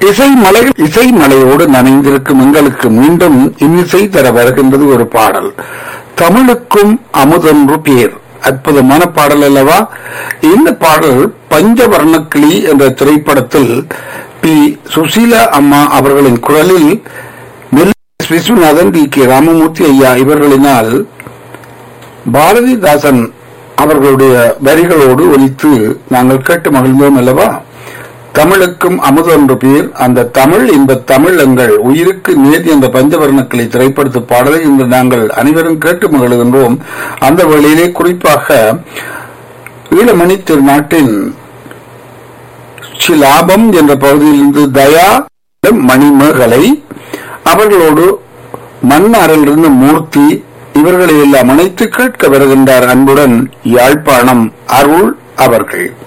இசை மலை இசை மலையோடு நனைந்திருக்கும் எங்களுக்கு மீண்டும் இன்னிசை தர வருகின்றது ஒரு பாடல் தமிழுக்கும் அமுதொன்று பேர் அற்புதமான பாடல் அல்லவா இந்த பாடல் பஞ்சவர்ணக்கிளி என்ற திரைப்படத்தில் பி சுசீலா அம்மா அவர்களின் குரலில் நெல் விஸ்வநாதன் டி கே ராமமூர்த்தி ஐயா இவர்களினால் பாரதிதாசன் அவர்களுடைய வரிகளோடு ஒலித்து நாங்கள் கேட்டு மகிழ்ந்தோம் அல்லவா தமிழுக்கும் அமுது என்ற பேர் அந்த தமிழ் இந்த தமிழ் எங்கள் உயிருக்கு நேர் என்ற பஞ்சவர்ணக்களை திரைப்படுத்த பாடலை இன்று நாங்கள் அனைவரும் கேட்டு மகிழ்கின்றோம் அந்த வேளையிலே குறிப்பாக ஈழமணி திருநாட்டின் சிலாபம் என்ற பகுதியிலிருந்து தயா மணிமேகலை அவர்களோடு மன்னாரிலிருந்து மூர்த்தி இவர்களை எல்லாம் அனைத்து கேட்க வருகின்றார் அன்புடன் யாழ்ப்பாணம் அருள் அவர்கள்